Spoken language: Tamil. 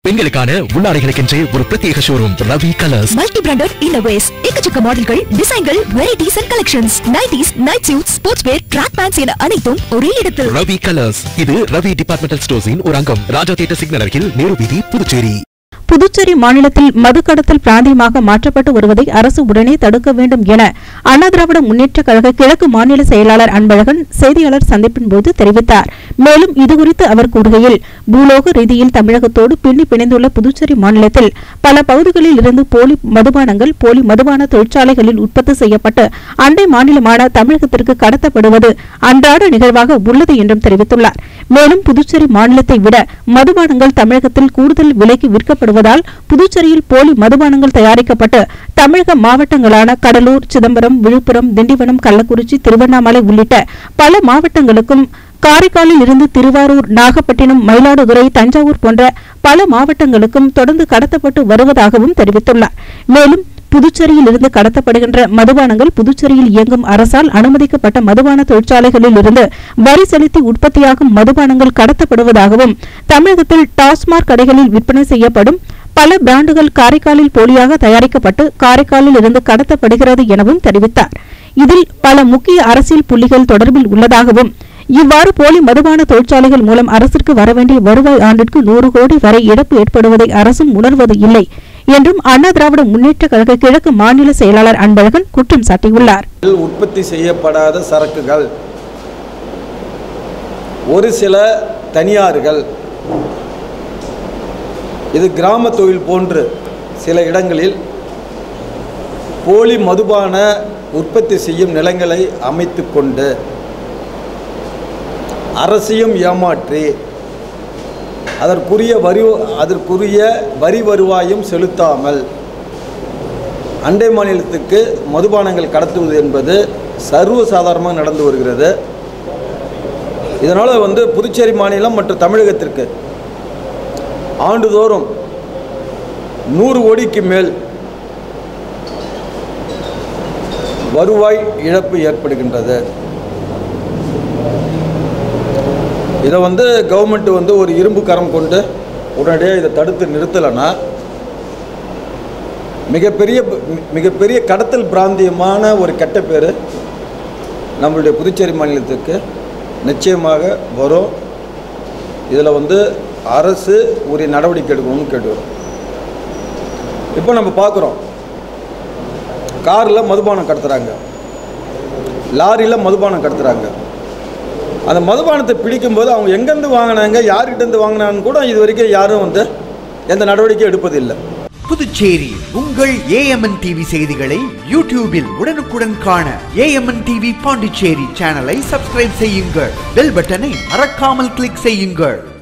பெண்களுக்கான உள்ளாடைகளுக்கென்றே ஒரு பிரத்யேக showroom Ravi colours multi branded இன்னோவேஸ் எக்கச்சக்க மாடல்கள் டிசைன்கள் varieties and collections nighties night suit sports wear track pants என அனைத்தும் ஒரே இடத்தில் ரவி கலர்ஸ் இது ரவி டிபார்ட்மெண்டல் ஸ்டோர்ஸின் ஒரு அங்கம் ராஜா தியேட்டர் சிக்னல் அருகில் நேரு வீதி புதுச்சேரி புதுச்சேரி மாநிலத்தில் மது கடத்தல் பிராந்தியமாக மாற்றப்பட்டு வருவதை அரசு உடனே தடுக்க வேண்டும் என அண்ணா திராவிட முன்னேற்ற கழக கிழக்கு மாநில செயலாளர் அன்பழகன் செய்தியாளர் சந்திப்பின் போது தெரிவித்தார் மேலும் இதுகுறித்து அவர் கூறுகையில் பூலோக ரீதியில் தமிழகத்தோடு பின்னி பிணைந்துள்ள புதுச்சேரி மாநிலத்தில் பல பகுதிகளில் இருந்து போலி மதுபானங்கள் போலி மதுபான தொழிற்சாலைகளில் உற்பத்தி செய்யப்பட்டு அண்டை மாநிலமான தமிழகத்திற்கு கடத்தப்படுவது அன்றாட நிகழ்வாக உள்ளது என்றும் தெரிவித்துள்ளார் மேலும் புதுச்சேரி மாநிலத்தை விட மதுபானங்கள் தமிழகத்தில் கூடுதல் விலைக்கு விற்கப்படுவதால் புதுச்சேரியில் போலி மதுபானங்கள் தயாரிக்கப்பட்டு தமிழக மாவட்டங்களான கடலூர் சிதம்பரம் விழுப்புரம் திண்டிவனம் கள்ளக்குறிச்சி திருவண்ணாமலை உள்ளிட்ட பல மாவட்டங்களுக்கும் காரைக்காலில் இருந்து திருவாரூர் நாகப்பட்டினம் மயிலாடுதுறை தஞ்சாவூர் போன்ற பல மாவட்டங்களுக்கும் தொடர்ந்து கடத்தப்பட்டு வருவதாகவும் தெரிவித்துள்ளார் மேலும் புதுச்சேரியில் இருந்து கடத்தப்படுகின்ற மதுபானங்கள் புதுச்சேரியில் இயங்கும் அரசால் அனுமதிக்கப்பட்ட மதுபான தொழிற்சாலைகளில் இருந்து வரி செலுத்தி உற்பத்தியாகும் மதுபானங்கள் கடத்தப்படுவதாகவும் தமிழகத்தில் டாஸ்மாக் கடைகளில் விற்பனை செய்யப்படும் பல பிராண்டுகள் காரைக்காலில் போலியாக தயாரிக்கப்பட்டு காரைக்காலில் இருந்து கடத்தப்படுகிறது எனவும் தெரிவித்தார் இதில் பல முக்கிய அரசியல் புள்ளிகள் தொடர்பில் உள்ளதாகவும் இவ்வாறு போலி மதுபான தொழிற்சாலைகள் மூலம் அரசிற்கு வரவேண்டிய வருவாய் ஆண்டிற்கு நூறு கோடி வரை இழப்பு ஏற்படுவதை அரசும் உணர்வது இல்லை என்றும் அண்ணா திராவிட முன்னேற்ற கழக கிழக்கு மாநில செயலாளர் அன்பழகன் குற்றம் சாட்டியுள்ளார் உற்பத்தி செய்யப்படாத சரக்குகள் ஒரு சில தனியார்கள் இது கிராம தொழில் போன்று சில இடங்களில் போலி மதுபான உற்பத்தி செய்யும் நிலங்களை அமைத்து கொண்டு அரசையும் ஏமாற்றி அதற்குரிய வரி அதற்குரிய வரி வருவாயும் செலுத்தாமல் அண்டை மாநிலத்துக்கு மதுபானங்கள் கடத்துவது என்பது சர்வசாதாரணமாக நடந்து வருகிறது இதனால் வந்து புதுச்சேரி மாநிலம் மற்றும் தமிழகத்திற்கு ஆண்டுதோறும் நூறு கோடிக்கு மேல் வருவாய் இழப்பு ஏற்படுகின்றது இதை வந்து கவர்மெண்ட் வந்து ஒரு இரும்பு கரம் கொண்டு உடனடியாக இதை தடுத்து நிறுத்தலைன்னா மிகப்பெரிய மிகப்பெரிய கடத்தல் பிராந்தியமான ஒரு கெட்ட பேர் நம்மளுடைய புதுச்சேரி மாநிலத்துக்கு நிச்சயமாக வரும் இதில் வந்து அரசு உரிய நடவடிக்கை எடுக்கணும்னு கேட்டுக்கிறோம் இப்போ நம்ம பார்க்குறோம் காரில் மதுபானம் கடத்துகிறாங்க லாரியில் மதுபானம் கடத்துகிறாங்க அந்த மதுபானத்தை பிடிக்கும்போது அவங்க எங்கேருந்து வாங்கினாங்க யார்கிட்டேருந்து வாங்கினான்னு கூட இது வரைக்கும் யாரும் வந்து எந்த நடவடிக்கையும் எடுப்பதில்லை புதுச்சேரி உங்கள் ஏஎம்என் டிவி செய்திகளை யூடியூபில் உடனுக்குடன் காண ஏஎம்என் டிவி பாண்டிச்சேரி சேனலை சப்ஸ்கிரைப் செய்யுங்கள் பெல் பட்டனை மறக்காமல் கிளிக் செய்யுங்கள்